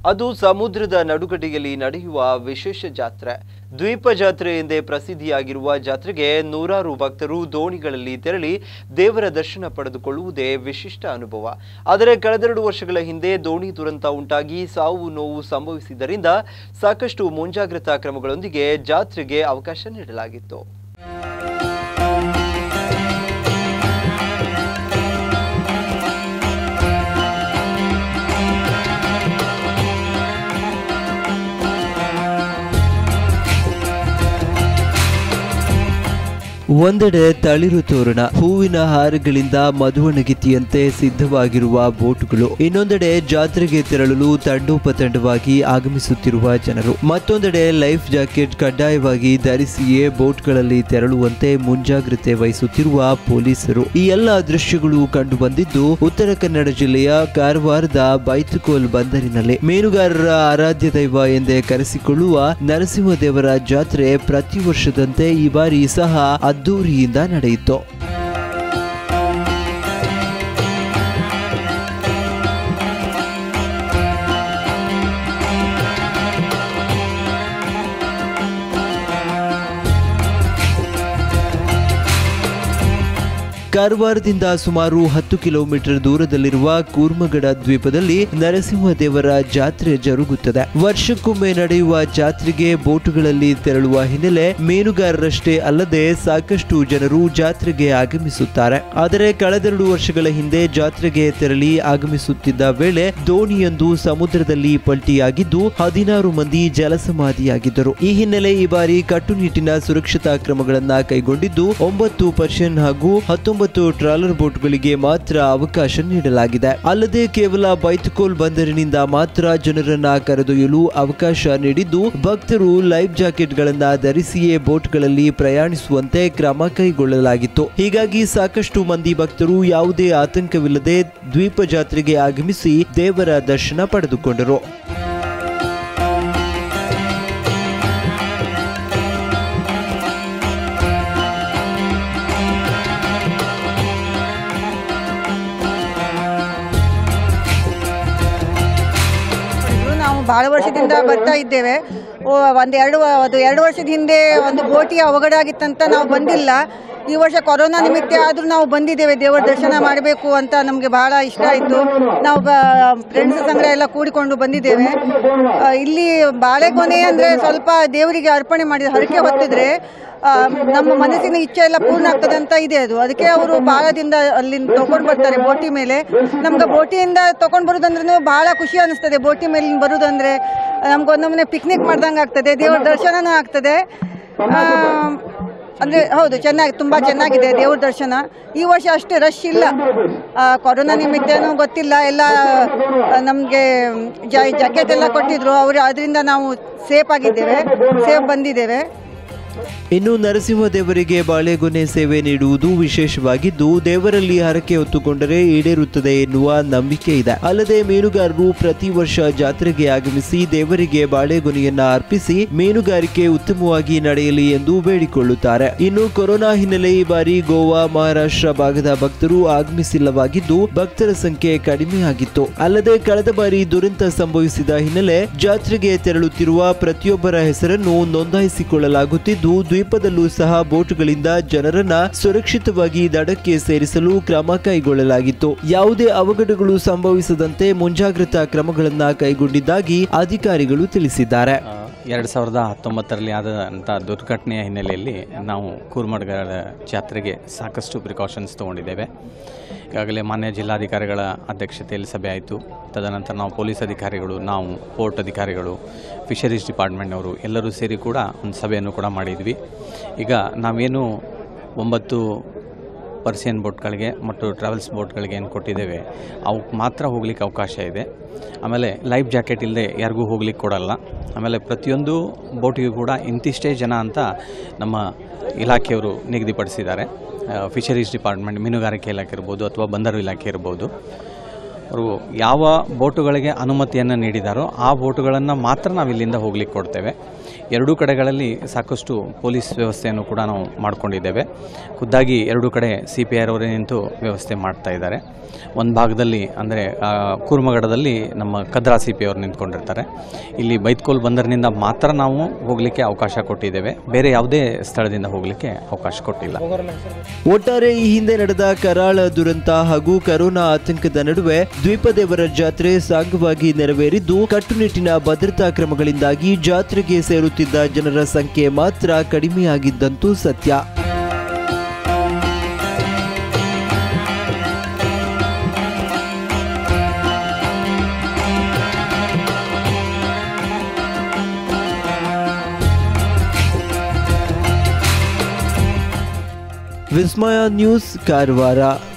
ಅದು ಸಮುದ್ರದ ನಡುಗಡೆಯಲ್ಲಿ ನಡೆಯುವ ವಿಶೇಷ ಜಾತ್ರೆ ದ್ವೀಪ ಜಾತ್ರೆ ಎಂದೇ ಪ್ರಸಿದ್ಧಿಯಾಗಿರುವ ಜಾತ್ರೆಗೆ ನೂರಾರು ಭಕ್ತರು ದೋಣಿಗಳಲ್ಲಿ ತೆರಳಿ ದೇವರ ದರ್ಶನ ಪಡೆದುಕೊಳ್ಳುವುದೇ ವಿಶಿಷ್ಟ ಅನುಭವ ಆದರೆ ಕಳೆದೆರಡು ವರ್ಷಗಳ ಹಿಂದೆ ದೋಣಿ ದುರಂತ ಉಂಟಾಗಿ ಸಾವು ನೋವು ಸಂಭವಿಸಿದ್ದರಿಂದ ಸಾಕಷ್ಟು ಮುಂಜಾಗ್ರತಾ ಕ್ರಮಗಳೊಂದಿಗೆ ಜಾತ್ರೆಗೆ ಅವಕಾಶ ನೀಡಲಾಗಿತ್ತು ಒಂದೆಡೆ ತಳಿರು ತೋರಣ ಹೂವಿನ ಹಾರಗಳಿಂದ ಮಧುವಣಗಿತಿಯಂತೆ ಸಿದ್ಧವಾಗಿರುವ ಬೋಟುಗಳು ಇನ್ನೊಂದೆಡೆ ಜಾತ್ರೆಗೆ ತೆರಳಲು ತಂಡೋಪತಂಡವಾಗಿ ಆಗಮಿಸುತ್ತಿರುವ ಜನರು ಮತ್ತೊಂದೆಡೆ ಲೈಫ್ ಜಾಕೆಟ್ ಕಡ್ಡಾಯವಾಗಿ ಧರಿಸಿಯೇ ಬೋಟ್ಗಳಲ್ಲಿ ತೆರಳುವಂತೆ ಮುಂಜಾಗ್ರತೆ ವಹಿಸುತ್ತಿರುವ ಪೊಲೀಸರು ಈ ಎಲ್ಲ ದೃಶ್ಯಗಳು ಕಂಡು ಬಂದಿದ್ದು ಉತ್ತರ ಕನ್ನಡ ಜಿಲ್ಲೆಯ ಕಾರವಾರದ ಬೈತುಕೋಲ್ ಬಂದರಿನಲ್ಲಿ ಮೀನುಗಾರರ ಆರಾಧ್ಯ ದೈವ ಎಂದೇ ಕರೆಸಿಕೊಳ್ಳುವ ನರಸಿಂಹದೇವರ ಜಾತ್ರೆ ಪ್ರತಿ ವರ್ಷದಂತೆ ಈ ಬಾರಿ ಸಹ ಅದ್ದೂರಿಯಿಂದ ನಡೆಯಿತು ಕಾರವಾರದಿಂದ ಸುಮಾರು ಹತ್ತು ಕಿಲೋಮೀಟರ್ ದೂರದಲ್ಲಿರುವ ಕೂರ್ಮಗಡ ದ್ವೀಪದಲ್ಲಿ ನರಸಿಂಹದೇವರ ಜಾತ್ರೆ ಜರುಗುತ್ತದೆ ವರ್ಷಕ್ಕೊಮ್ಮೆ ನಡೆಯುವ ಜಾತ್ರೆಗೆ ಬೋಟುಗಳಲ್ಲಿ ತೆರಳುವ ಹಿನ್ನೆಲೆ ಮೀನುಗಾರರಷ್ಟೇ ಅಲ್ಲದೆ ಸಾಕಷ್ಟು ಜನರು ಜಾತ್ರೆಗೆ ಆಗಮಿಸುತ್ತಾರೆ ಆದರೆ ಕಳೆದೆರಡು ವರ್ಷಗಳ ಹಿಂದೆ ಜಾತ್ರೆಗೆ ತೆರಳಿ ಆಗಮಿಸುತ್ತಿದ್ದ ವೇಳೆ ದೋಣಿಯೊಂದು ಸಮುದ್ರದಲ್ಲಿ ಪಲ್ಟಿಯಾಗಿದ್ದು ಹದಿನಾರು ಮಂದಿ ಜಲಸಮಾಧಿಯಾಗಿದ್ದರು ಈ ಹಿನ್ನೆಲೆ ಈ ಬಾರಿ ಕಟ್ಟುನಿಟ್ಟಿನ ಸುರಕ್ಷತಾ ಕ್ರಮಗಳನ್ನ ಕೈಗೊಂಡಿದ್ದು ಒಂಬತ್ತು ಪರ್ಷಿಯನ್ ಹಾಗೂ ಹತ್ತೊಂಬತ್ತು ಟ್ರಾಲರ್ ಬೋಟ್ಗಳಿಗೆ ಮಾತ್ರ ಅವಕಾಶ ನೀಡಲಾಗಿದೆ ಅಲ್ಲದೆ ಕೇವಲ ಬೈತುಕೋಲ್ ಬಂದರಿನಿಂದ ಮಾತ್ರ ಜನರನ್ನ ಕರೆದೊಯ್ಯಲು ಅವಕಾಶ ನೀಡಿದ್ದು ಭಕ್ತರು ಲೈಫ್ ಜಾಕೆಟ್ಗಳನ್ನ ಧರಿಸಿಯೇ ಬೋಟ್ಗಳಲ್ಲಿ ಪ್ರಯಾಣಿಸುವಂತೆ ಕ್ರಮ ಕೈಗೊಳ್ಳಲಾಗಿತ್ತು ಹೀಗಾಗಿ ಸಾಕಷ್ಟು ಮಂದಿ ಭಕ್ತರು ಯಾವುದೇ ಆತಂಕವಿಲ್ಲದೆ ದ್ವೀಪ ಜಾತ್ರೆಗೆ ಆಗಮಿಸಿ ದೇವರ ದರ್ಶನ ಪಡೆದುಕೊಂಡರು ಇದು ನಾವು ಬಹಳ ವರ್ಷದಿಂದ ಬರ್ತಾ ಇದ್ದೇವೆ ಓ, ಒಂದು ಎರಡು ಅದು ಎರಡು ವರ್ಷದ ಹಿಂದೆ ಒಂದು ಬೋಟಿಯ ಅವಘಡ ಆಗಿತ್ತಂತ ನಾವು ಬಂದಿಲ್ಲ ಈ ವರ್ಷ ಕೊರೋನಾ ನಿಮಿತ್ತ ಆದರೂ ನಾವು ಬಂದಿದ್ದೇವೆ ದೇವರ ದರ್ಶನ ಮಾಡಬೇಕು ಅಂತ ನಮಗೆ ಬಹಳ ಇಷ್ಟ ಆಯಿತು ನಾವು ಫ್ರೆಂಡ್ಸ್ ಸಂಘ ಎಲ್ಲ ಕೂಡಿಕೊಂಡು ಬಂದಿದ್ದೇವೆ ಆ, ಇಲ್ಲಿ ಬಾಳೆಗೊನೆ ಅಂದರೆ ಸ್ವಲ್ಪ ದೇವರಿಗೆ ಅರ್ಪಣೆ ಮಾಡಿದ ಹರಕೆ ಹೊತ್ತಿದ್ರೆ ಆ, ನಮ್ಮ ಮನಸ್ಸಿನ ಇಚ್ಛೆ ಎಲ್ಲ ಪೂರ್ಣ ಆಗ್ತದೆ ಅಂತ ಇದೆ ಅದು ಅದಕ್ಕೆ ಅವರು ಬಹಳದಿಂದ ಅಲ್ಲಿ ತಗೊಂಡು ಬರ್ತಾರೆ ಬೋಟಿ ಮೇಲೆ ನಮ್ಗೆ ಬೋಟಿಯಿಂದ ತಗೊಂಡು ಬರೋದಂದ್ರೂ ಬಹಳ ಖುಷಿ ಅನಿಸ್ತದೆ ಬೋಟಿ ಮೇಲೆ ಬರೋದಂದ್ರೆ ನಮ್ಗೆ ಒಂದೊಮ್ಮೆ ಪಿಕ್ನಿಕ್ ಮಾಡ್ದಂಗೆ ಆಗ್ತದೆ ದೇವ್ರ ದರ್ಶನನೂ ಆಗ್ತದೆ ಆ, ಅಂದ್ರೆ ಹೌದು ಚೆನ್ನಾಗಿ ತುಂಬಾ ಚೆನ್ನಾಗಿದೆ ದೇವ್ರ ದರ್ಶನ ಈ ವರ್ಷ ಅಷ್ಟೇ ರಶ್ ಇಲ್ಲ ಆ, ಕೊರೋನಾ ನಿಮಿತ್ತನೂ ಗೊತ್ತಿಲ್ಲ ಎಲ್ಲ ನಮಗೆ ಜಾಕೆಟ್ ಎಲ್ಲ ಕೊಟ್ಟಿದ್ರು ಅವರು ಅದರಿಂದ ನಾವು ಸೇಫ್ ಆಗಿದ್ದೇವೆ ಸೇಫ್ ಬಂದಿದ್ದೇವೆ ಇನ್ನು ನರಸಿಂಹದೇವರಿಗೆ ಬಾಳೆಗೊನೆ ಸೇವೆ ನೀಡುವುದು ವಿಶೇಷವಾಗಿದ್ದು ದೇವರಲ್ಲಿ ಹರಕೆ ಹೊತ್ತುಕೊಂಡರೆ ಈಡೇರುತ್ತದೆ ಎನ್ನುವ ನಂಬಿಕೆ ಇದೆ ಅಲ್ಲದೆ ಮೀನುಗಾರರು ಪ್ರತಿ ವರ್ಷ ಜಾತ್ರೆಗೆ ಆಗಮಿಸಿ ದೇವರಿಗೆ ಬಾಳೆಗೊನೆಯನ್ನ ಅರ್ಪಿಸಿ ಮೀನುಗಾರಿಕೆ ಉತ್ತಮವಾಗಿ ನಡೆಯಲಿ ಎಂದು ಬೇಡಿಕೊಳ್ಳುತ್ತಾರೆ ಇನ್ನು ಕೊರೋನಾ ಹಿನ್ನೆಲೆ ಈ ಬಾರಿ ಗೋವಾ ಮಹಾರಾಷ್ಟ್ರ ಭಾಗದ ಭಕ್ತರು ಆಗಮಿಸಿಲ್ಲವಾಗಿದ್ದು ಭಕ್ತರ ಸಂಖ್ಯೆ ಕಡಿಮೆಯಾಗಿತ್ತು ಅಲ್ಲದೆ ಕಳೆದ ಬಾರಿ ದುರಂತ ಸಂಭವಿಸಿದ ಹಿನ್ನೆಲೆ ಜಾತ್ರೆಗೆ ತೆರಳುತ್ತಿರುವ ಪ್ರತಿಯೊಬ್ಬರ ಹೆಸರನ್ನು ನೋಂದಾಯಿಸಿಕೊಳ್ಳಲಾಗುತ್ತಿದ್ದು ದ್ವೀಪದಲ್ಲೂ ಸಹ ಬೋಟುಗಳಿಂದ ಜನರನ್ನ ಸುರಕ್ಷಿತವಾಗಿ ದಡಕ್ಕೆ ಸೇರಿಸಲು ಕ್ರಮ ಕೈಗೊಳ್ಳಲಾಗಿತ್ತು ಯಾವುದೇ ಅವಘಡಗಳು ಸಂಭವಿಸದಂತೆ ಮುಂಜಾಗ್ರತಾ ಕ್ರಮಗಳನ್ನ ಕೈಗೊಂಡಿದ್ದಾಗಿ ಅಧಿಕಾರಿಗಳು ತಿಳಿಸಿದ್ದಾರೆ ಎರಡು ಸಾವಿರದ ಹತ್ತೊಂಬತ್ತರಲ್ಲಿ ಆದಂಥ ದುರ್ಘಟನೆಯ ಹಿನ್ನೆಲೆಯಲ್ಲಿ ನಾವು ಕೂರ್ಮಡ್ಗರ ಜಾತ್ರೆಗೆ ಸಾಕಷ್ಟು ಪ್ರಿಕಾಷನ್ಸ್ ತೊಗೊಂಡಿದ್ದೇವೆ ಈಗಾಗಲೇ ಮಾನ್ಯ ಜಿಲ್ಲಾಧಿಕಾರಿಗಳ ಅಧ್ಯಕ್ಷತೆಯಲ್ಲಿ ಸಭೆ ಆಯಿತು ತದನಂತರ ನಾವು ಪೊಲೀಸ್ ಅಧಿಕಾರಿಗಳು ನಾವು ಪೋರ್ಟ್ ಅಧಿಕಾರಿಗಳು ಫಿಶರೀಸ್ ಡಿಪಾರ್ಟ್ಮೆಂಟ್ನವರು ಎಲ್ಲರೂ ಸೇರಿ ಕೂಡ ಒಂದು ಸಭೆಯನ್ನು ಕೂಡ ಮಾಡಿದ್ವಿ ಈಗ ನಾವೇನು ಒಂಬತ್ತು ಪರ್ಸಿಯನ್ ಬೋಟ್ಗಳಿಗೆ ಮತ್ತು ಟ್ರಾವೆಲ್ಸ್ ಬೋಟ್ಗಳಿಗೆ ಏನು ಕೊಟ್ಟಿದ್ದೇವೆ ಅವಕ್ಕೆ ಮಾತ್ರ ಹೋಗ್ಲಿಕ್ಕೆ ಅವಕಾಶ ಇದೆ ಆಮೇಲೆ ಲೈಫ್ ಜಾಕೆಟ್ ಇಲ್ಲದೆ ಯಾರಿಗೂ ಹೋಗ್ಲಿಕ್ಕೆ ಕೊಡಲ್ಲ ಆಮೇಲೆ ಪ್ರತಿಯೊಂದು ಬೋಟಿಗೂ ಕೂಡ ಇಂತಿಷ್ಟೇ ಜನ ಅಂತ ನಮ್ಮ ಇಲಾಖೆಯವರು ನಿಗದಿಪಡಿಸಿದ್ದಾರೆ ಫಿಶರೀಸ್ ಡಿಪಾರ್ಟ್ಮೆಂಟ್ ಮೀನುಗಾರಿಕೆ ಇಲಾಖೆ ಇರ್ಬೋದು ಅಥವಾ ಬಂದರು ಇಲಾಖೆ ಇರ್ಬೋದು ಅವರು ಯಾವ ಬೋಟುಗಳಿಗೆ ಅನುಮತಿಯನ್ನು ನೀಡಿದಾರೋ ಆ ಬೋಟುಗಳನ್ನು ಮಾತ್ರ ನಾವು ಇಲ್ಲಿಂದ ಹೋಗ್ಲಿಕ್ಕೆ ಕೊಡ್ತೇವೆ ಎರಡೂ ಕಡೆಗಳಲ್ಲಿ ಸಾಕಷ್ಟು ಪೊಲೀಸ್ ವ್ಯವಸ್ಥೆಯನ್ನು ಕೂಡ ನಾವು ಮಾಡಿಕೊಂಡಿದ್ದೇವೆ ಖುದ್ದಾಗಿ ಎರಡೂ ಕಡೆ ಸಿ ಪಿ ಆರ್ ಅವರೇ ನಿಂತು ವ್ಯವಸ್ಥೆ ಮಾಡ್ತಾ ಇದ್ದಾರೆ ಒಂದು ಭಾಗದಲ್ಲಿ ಅಂದರೆ ಕೂರ್ಮಗಡದಲ್ಲಿ ನಮ್ಮ ಕದ್ರಾ ಸಿ ಪಿ ಅವರು ನಿಂತ್ಕೊಂಡಿರ್ತಾರೆ ಇಲ್ಲಿ ಬೈತ್ಕೋಲ್ ಬಂದರಿನಿಂದ ಮಾತ್ರ ನಾವು ಹೋಗಲಿಕ್ಕೆ ಅವಕಾಶ ಕೊಟ್ಟಿದ್ದೇವೆ ಬೇರೆ ಯಾವುದೇ ಸ್ಥಳದಿಂದ ಹೋಗಲಿಕ್ಕೆ ಅವಕಾಶ ಕೊಟ್ಟಿಲ್ಲ ಒಟ್ಟಾರೆ ಈ ಹಿಂದೆ ನಡೆದ ಕರಾಳ ದುರಂತ ಹಾಗೂ ಕರೋನಾ ಆತಂಕದ ನಡುವೆ ದ್ವೀಪದೇವರ ಜಾತ್ರೆ ಸಾಂಗವಾಗಿ ನೆರವೇರಿದ್ದು ಕಟ್ಟುನಿಟ್ಟಿನ ಭದ್ರತಾ ಕ್ರಮಗಳಿಂದಾಗಿ ಜಾತ್ರೆಗೆ ಸೇರುತ್ತಿದ್ದ ಜನರ ಸಂಖ್ಯೆ ಮಾತ್ರ ಕಡಿಮೆಯಾಗಿದ್ದಂತೂ ಸತ್ಯ ವಿಸ್ಮಯ ನ್ಯೂಸ್ ಕಾರವಾರ